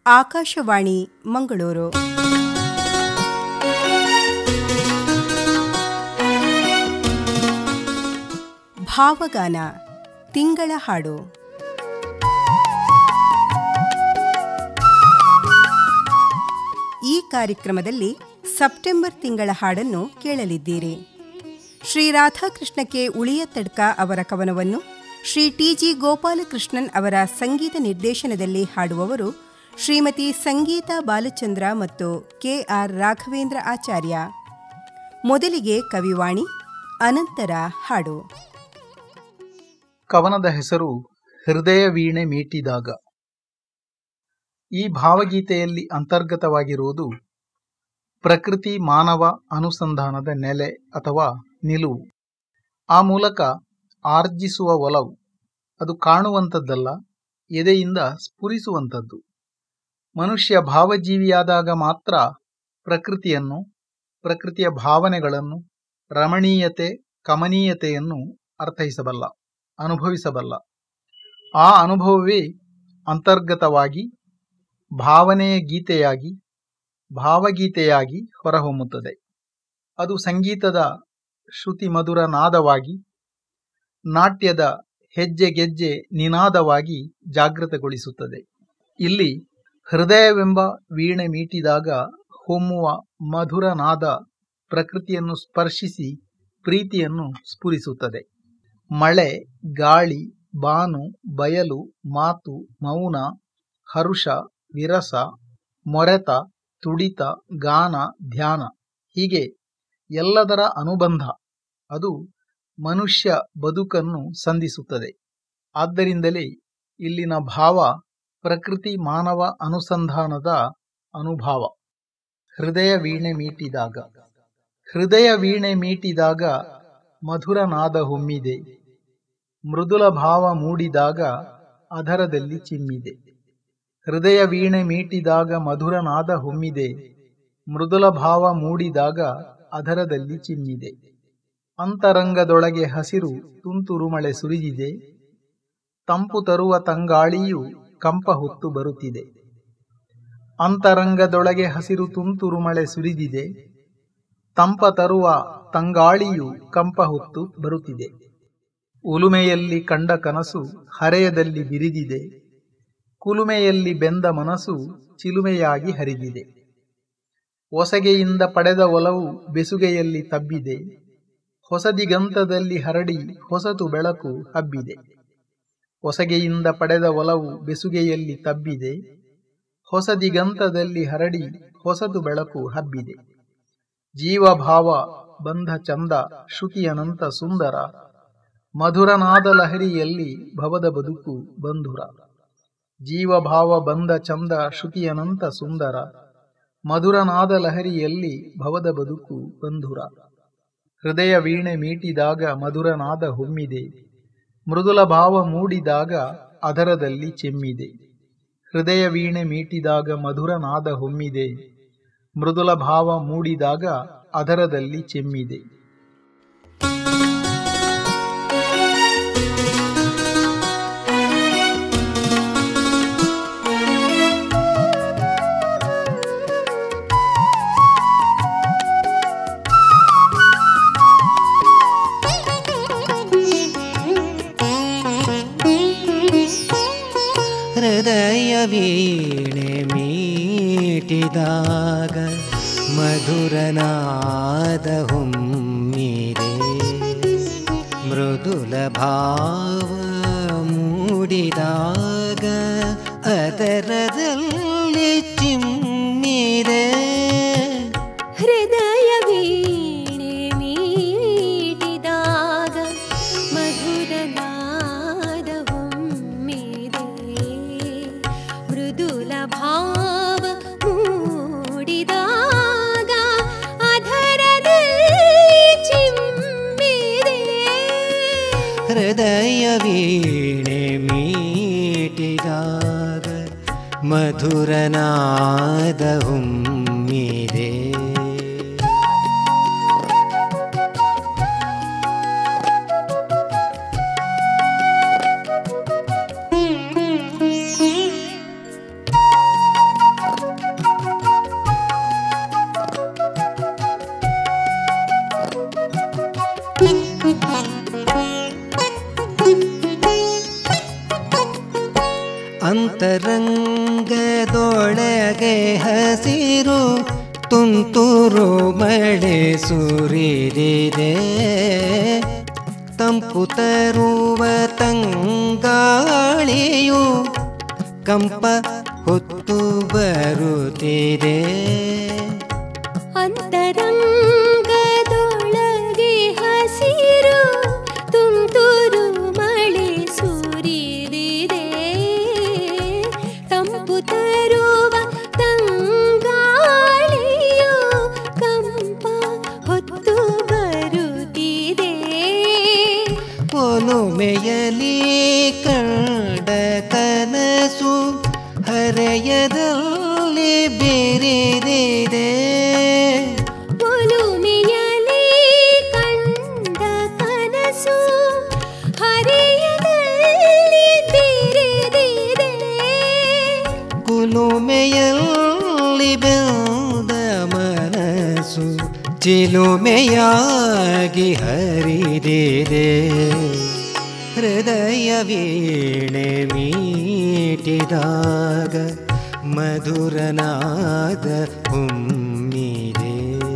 ಆಕಾಶವಾಣಿ ಮಂಗಳೂರು ಭಾವಗಾನ ತಿಂಗಳ ಹಾಡು ಈ ಕಾರ್ಯಕ್ರಮದಲ್ಲಿ ಸೆಪ್ಟೆಂಬರ್ ತಿಂಗಳ ಹಾಡನ್ನು ಕೇಳಲಿದ್ದೀರಿ ಶ್ರೀ ರಾಧಾಕೃಷ್ಣಕ್ಕೆ ಉಳಿಯ ತಡ್ಕ ಅವರ ಕವನವನ್ನು ಶ್ರೀ ಟಿ ಜಿ ಗೋಪಾಲಕೃಷ್ಣನ್ ಅವರ ಸಂಗೀತ ನಿರ್ದೇಶನದಲ್ಲಿ ಹಾಡುವವರು ಶ್ರೀಮತಿ ಸಂಗೀತ ಬಾಲಚಂದ್ರ ಮತ್ತು ಕೆ ಆರ್ ರಾಘವೇಂದ್ರ ಆಚಾರ್ಯ ಮೊದಲಿಗೆ ಕವಿವಾಣಿ ಅನಂತರ ಹಾಡು ಕವನದ ಹೆಸರು ಹೃದಯ ವೀಣೆ ಮೀಟಿದಾಗ ಈ ಭಾವಗೀತೆಯಲ್ಲಿ ಅಂತರ್ಗತವಾಗಿರುವುದು ಪ್ರಕೃತಿ ಮಾನವ ಅನುಸಂಧಾನದ ನೆಲೆ ಅಥವಾ ನಿಲುವು ಆ ಮೂಲಕ ಆರ್ಜಿಸುವ ಒಲವು ಅದು ಕಾಣುವಂಥದ್ದಲ್ಲ ಎದೆಯಿಂದ ಸ್ಫುರಿಸುವಂಥದ್ದು ಮನುಷ್ಯ ಭಾವಜೀವಿಯಾದಾಗ ಮಾತ್ರ ಪ್ರಕೃತಿಯನ್ನು ಪ್ರಕೃತಿಯ ಭಾವನೆಗಳನ್ನು ರಮಣೀಯತೆ ಕಮನೀಯತೆಯನ್ನು ಅರ್ಥೈಸಬಲ್ಲ ಅನುಭವಿಸಬಲ್ಲ ಆ ಅನುಭವವೇ ಅಂತರ್ಗತವಾಗಿ ಭಾವನೆಯ ಗೀತೆಯಾಗಿ ಭಾವಗೀತೆಯಾಗಿ ಹೊರಹೊಮ್ಮುತ್ತದೆ ಅದು ಸಂಗೀತದ ಶ್ರುತಿ ಮಧುರ ನಾದವಾಗಿ ನಾಟ್ಯದ ಹೆಜ್ಜೆ ಗೆಜ್ಜೆ ನಿನಾದವಾಗಿ ಜಾಗೃತಗೊಳಿಸುತ್ತದೆ ಇಲ್ಲಿ ಹೃದಯವೆಂಬ ವೀಣೆ ಮೀಟಿದಾಗ ಹೊಮ್ಮುವ ಮಧುರ ನಾದ ಪ್ರಕೃತಿಯನ್ನು ಸ್ಪರ್ಶಿಸಿ ಪ್ರೀತಿಯನ್ನು ಸ್ಫುರಿಸುತ್ತದೆ ಮಳೆ ಗಾಳಿ ಬಾನು ಬಯಲು ಮಾತು ಮೌನ ಹರುಷ ವಿರಸ ಮೊರೆತ ತುಡಿತ ಗಾನ ಧ್ಯಾನ ಹೀಗೆ ಎಲ್ಲದರ ಅನುಬಂಧ ಅದು ಮನುಷ್ಯ ಬದುಕನ್ನು ಸಂಧಿಸುತ್ತದೆ ಆದ್ದರಿಂದಲೇ ಇಲ್ಲಿನ ಭಾವ ಪ್ರಕೃತಿ ಮಾನವ ಅನುಸಂಧಾನದ ಅನುಭಾವ ಹೃದಯ ವೀಣೆ ಮೀಟಿದಾಗ ಹೃದಯ ವೀಣೆ ಮೀಟಿದಾಗ ಮಧುರ ನಾದ ಹೊಮ್ಮಿದೆ ಮೃದುಲ ಭಾವ ಮೂಡಿದಾಗ ಅಧರದಲ್ಲಿ ಚಿಮ್ಮಿದೆ ಹೃದಯ ವೀಣೆ ಮೀಟಿದಾಗ ಮಧುರ ನಾದ ಹೊಮ್ಮಿದೆ ಮೃದುಲ ಭಾವ ಮೂಡಿದಾಗ ಅಧರದಲ್ಲಿ ಚಿಮ್ಮಿದೆ ಅಂತರಂಗದೊಳಗೆ ಹಸಿರು ತುಂತುರು ಮಳೆ ಸುರಿದಿದೆ ತಂಪು ತರುವ ತಂಗಾಳಿಯು ಕಂಪ ಹೊತ್ತು ಬರುತ್ತಿದೆ ಅಂತರಂಗದೊಳಗೆ ಹಸಿರು ತುಂತುರು ಮಳೆ ಸುರಿದಿದೆ ತಂಪ ತರುವ ತಂಗಾಳಿಯು ಕಂಪ ಹೊತ್ತು ಬರುತ್ತಿದೆ ಉಲುಮೆಯಲ್ಲಿ ಕಂಡ ಕನಸು ಹರೆಯದಲ್ಲಿ ಬಿರಿದಿದೆ ಕುಲುಮೆಯಲ್ಲಿ ಬೆಂದ ಮನಸ್ಸು ಚಿಲುಮೆಯಾಗಿ ಹರಿದಿದೆ ಒಸಗೆಯಿಂದ ಪಡೆದ ಒಲವು ಬೆಸುಗೆಯಲ್ಲಿ ತಬ್ಬಿದೆ ಹೊಸ ದಿಗಂತದಲ್ಲಿ ಹರಡಿ ಹೊಸತು ಬೆಳಕು ಹಬ್ಬಿದೆ ಹೊಸಗೆಯಿಂದ ಪಡೆದ ಒಲವು ಬೆಸುಗೆಯಲ್ಲಿ ತಬ್ಬಿದೆ ಹೊಸ ದಿಗಂತದಲ್ಲಿ ಹರಡಿ ಹೊಸತು ಬೆಳಕು ಹಬ್ಬಿದೆ ಜೀವಭಾವ ಬಂಧ ಚಂದ ಶ್ರುತಿಯನಂತ ಸುಂದರ ಮಧುರನಾದ ಲಹರಿಯಲ್ಲಿ ಭವದ ಬದುಕು ಬಂಧುರ ಜೀವಭಾವ ಬಂದ ಚಂದ ಶ್ರುತಿಯನಂತ ಸುಂದರ ಮಧುರನಾದ ಲಹರಿಯಲ್ಲಿ ಭವದ ಬದುಕು ಬಂಧುರ ಹೃದಯ ವೀಣೆ ಮೀಟಿದಾಗ ಮಧುರನಾದ ಹೊಮ್ಮಿದೆ ಮೃದುಲ ಭಾವ ಮೂಡಿದಾಗ ಅದರದಲ್ಲಿ ಚೆಮ್ಮಿದೆ ಹೃದಯ ವೀಣೆ ಮೀಟಿದಾಗ ಮಧುರನಾದ ಹೊಮ್ಮಿದೆ ಮೃದುಲ ಭಾವ ಮೂಡಿದಾಗ ಅದರದಲ್ಲಿ ಚೆಮ್ಮಿದೆ ಹೃದಯ ವೀಣೆ ಮೀಟಿದಾಗ ಮಧುರನಾದ ಹೊಮ್ಮಿದೆ ಮೃದುಲ ಭಾವ ಮೂಡಿದಾಗ ಅದರದಲ್ಲಿ ಚಿಮ್ಮಿದೆ ಹೃದಯ ವೀಣೆ ಮೀಟಿದಾಗ ಮಧುರನಾದ ಹೊಮ್ಮಿದೆ ಮೃದುಲ ಭಾವ ಮೂಡಿದಾಗ ಅಧರದಲ್ಲಿ ಚಿಮ್ಮಿದೆ ಹೃದಯ ವೀಣೆ ಮೀಟಿದಾಗ ಮಧುರನಾದ ಹೊಮ್ಮಿದೆ ಅಂತರಂಗದೊಳಗೆ ಹಸಿರು ತುಂತುರು ಮಳೆ ಸುರಿದಿದೆ ತಂಪು ತರುವ ತಂಗಾಳಿಯು ಕಂಪ ಹೊತ್ತು ಬರುತ್ತಿದೆ ಅಂತರಂಗದೊಳಗೆ ಹಸಿರು ತುಂತುರು ಮಳೆ ಸುರಿದಿದೆ ತಂಪು ತರುವ ತಂಗಾಳಿಯು ಕಂಪ ಹೊತ್ತು ಬರುತ್ತಿದೆ ಒಲುಮೆಯಲಿ ಕಂಡ ಕನಸು ಹರೆಯದಲ್ಲಿ ಬೆರೆದಿದೆ ಒಲುಮೆಯಲಿ ಕಂಡ ಕನಸು ಹರಿಯದಲ್ಲಿ ತೆರೆದಿದೆ ಕುಲುಮೆಯಲ್ಲಿ ಬೆಂದ ಮನಸ್ಸು ಚಿಲುಮೆಯಾಗಿ ಹರಿದಿದೆ ಹೃದಯ ವೀಣೆ ಮೀಟಿದಾಗ ಮಧುರನಾದ ಹೊಮ್ಮಿದೆ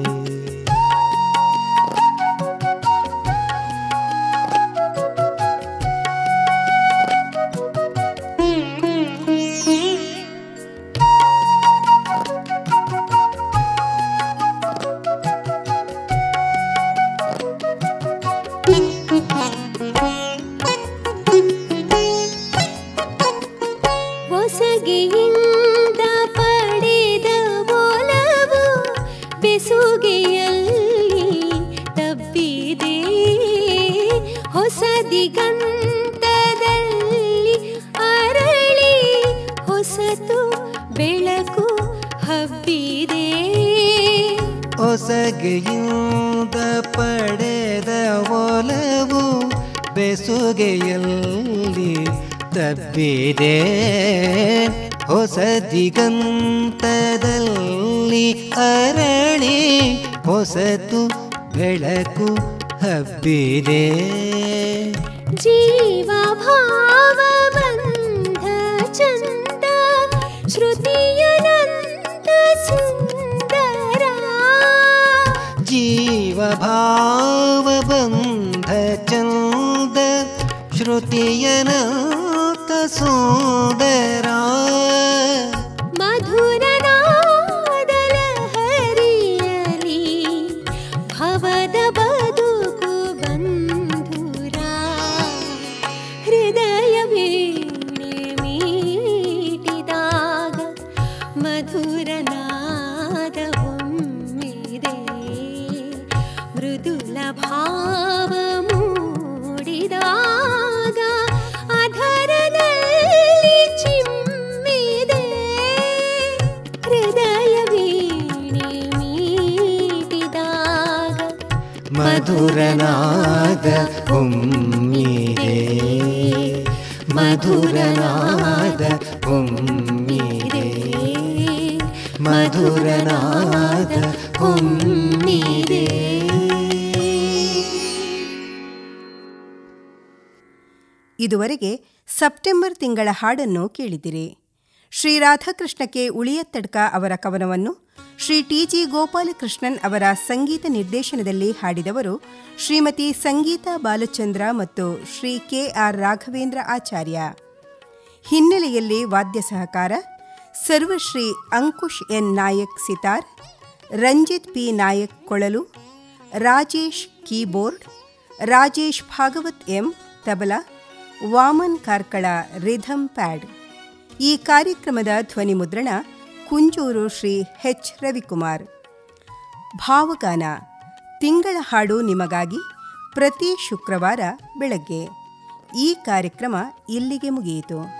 ಹೊಸಗೆಯಿಂದ ಪಡೆದ ಒಲವು ಬೆಸುಗೆಯಲ್ಲಿ ತಬ್ಬಿದೆ ಹೊಸ ದಿಗಂತದಲ್ಲಿ ಅರಳಿ ಹೊಸತು ಬೆಳಕು ಹಬ್ಬಿದೆ ಹೊಸಗೆಯಿಂದ ಪಡೆದ ಒಲವು ಬೆಸುಗೆಯಲ್ಲಿ ತಬ್ಬಿದೆ ಹೊಸ ದಿಗಂತದಲ್ಲಿ ಅರಳಿ ಹೊಸತು ಬೆಳಕು ಹಬ್ಬಿದೆ ಜೀವ ಭಾವ ಬಂಧ ಚಂದ ಶ್ರುತಿಯನಂತ ಸುಂದರ ಜೀವ ಭಾವ ಬಂಧ ಚಂದ ಶ್ರುತಿಯನಾಥ ಸುಂದರ ಮಧುರನಾದಲ ಹರಿಯಲಿ ಭವದ ಬದುಕು ಬಂಧುರ ಹೃದಯ ವೀಣೆ ಮೀಟಿದಾಗ ಮಧುರನಾದ ಹೊಮ್ಮಿದೆ ಮೃದುಲ ಭಾವ ಮೂಡಿದಾಗ ಅಧರದಲ್ಲಿ ಚಿಮ್ಮಿದೆ ಹೃದಯ ವೀಣೆ ಮೀಟಿದಾಗ ಮಧುರನಾದ ಹೊಮ್ಮಿದೆ ಮಧುರನಾದ ಹೊಮ್ಮಿದೆ ಮಧುರನಾದ ಹೊಮ್ಮಿದೆ ಇದುವರೆಗೆ ಸೆಪ್ಟೆಂಬರ್ ತಿಂಗಳ ಹಾಡನ್ನು ಕೇಳಿದಿರಿ ಶ್ರೀ ರಾಧಾಕೃಷ್ಣಕ್ಕೆ ಉಳಿಯತ್ತಡ್ಕ ಅವರ ಕವನವನ್ನು ಶ್ರೀ ಟಿ ಜಿ ಗೋಪಾಲಕೃಷ್ಣನ್ ಅವರ ಸಂಗೀತ ನಿರ್ದೇಶನದಲ್ಲಿ ಹಾಡಿದವರು ಶ್ರೀಮತಿ ಸಂಗೀತಾ ಬಾಲಚಂದ್ರ ಮತ್ತು ಶ್ರೀ ಕೆ ಆರ್ ರಾಘವೇಂದ್ರ ಆಚಾರ್ಯ ಹಿನ್ನೆಲೆಯಲ್ಲಿ ವಾದ್ಯ ಸಹಕಾರ ಸರ್ವಶ್ರೀ ಅಂಕುಶ್ ಎನ್ ನಾಯಕ್ ಸಿತಾರ್ ರಂಜಿತ್ ಪಿ ನಾಯಕ್ ಕೊಳಲು Rajesh keyboard Rajesh Bhagwat M tabla Vaman Karkala rhythm pad ಈ ಕಾರ್ಯಕ್ರಮದ ಧ್ವನಿ ಮುದ್ರಣ ಕುಂಜೂರು ಶ್ರೀ ಎಚ್ ರವಿಕುಮಾರ್ ಭಾವಗಾನ ತಿಂಗಳ ಹಾಡು ನಿಮಗಾಗಿ ಪ್ರತಿ ಶುಕ್ರವಾರ ಬೆಳಗ್ಗೆ ಈ ಕಾರ್ಯಕ್ರಮ ಇಲ್ಲಿಗೆ ಮುಗಿಯಿತು